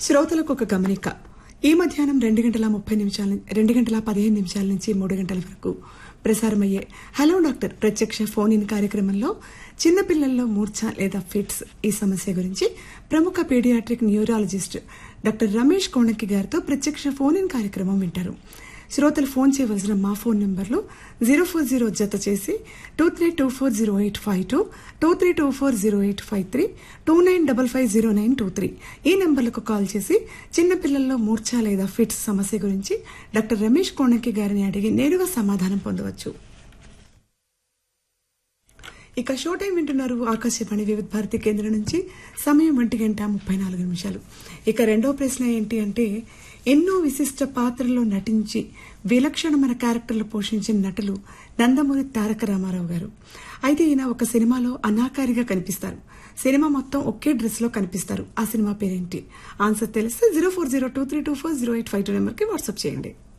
శ్రోతలకు ఒక గమనిక ఈ మధ్యాహ్నం రెండు గంటల ముప్పై నిమిషాల రెండు గంటల పదిహేను నిమిషాల నుంచి మూడు గంటల వరకు ప్రసారమయ్యే హలో డాక్టర్ ప్రత్యక్ష ఫోన్ ఇన్ కార్యక్రమంలో చిన్నపిల్లల్లో మూర్ఛ లేదా ఫిట్స్ ఈ సమస్య గురించి ప్రముఖ paediatric neurologist doctor Ramesh Konaki గారితో ప్రత్యక్ష ఫోన్ ఇన్ కార్యక్రమం వింటారు శ్రోతలు ఫోన్ చేయవలసిన మా ఫోన్ నంబర్లు జీరో ఫోర్ జీరో జత చేసి two three two four zero eight five two two three two four zero eight five three two nine double five zero nine two three ఈ నంబర్లకు కాల్ చేసి చిన్నపిల్లల్లో మూర్ఛ లేదా ఫిట్స్ సమస్య గురించి డాక్టర్ రమేష్ కోణకి గారిని అడిగి నేరుగా సమాధానం పొందవచ్చు ఇక షో టైం వింటున్నారు ఆకాశవాణి వివిధ భారతి కేంద్రం నుంచి సమయం ఒంటి గంట ముప్పై నాలుగు నిమిషాలు ఇక రెండో ప్రశ్న ఏంటి అంటే ఎన్నో విశిష్ట పాత్రల్లో నటించి విలక్షణమైన క్యారెక్టర్లు పోషించిన నటులు నందమూరి తారక రామారావు గారు అయితే ఈయన ఒక సినిమాలో అనాకారిగా కనిపిస్తారు సినిమా మొత్తం ఒకే డ్రెస్ లో కనిపిస్తారు ఆ సినిమా పేరేంటి ఆన్సర్ తెలిస్తే zero four zero two three two four zero eight five two నెంబర్కి వాట్సాప్ చేయండి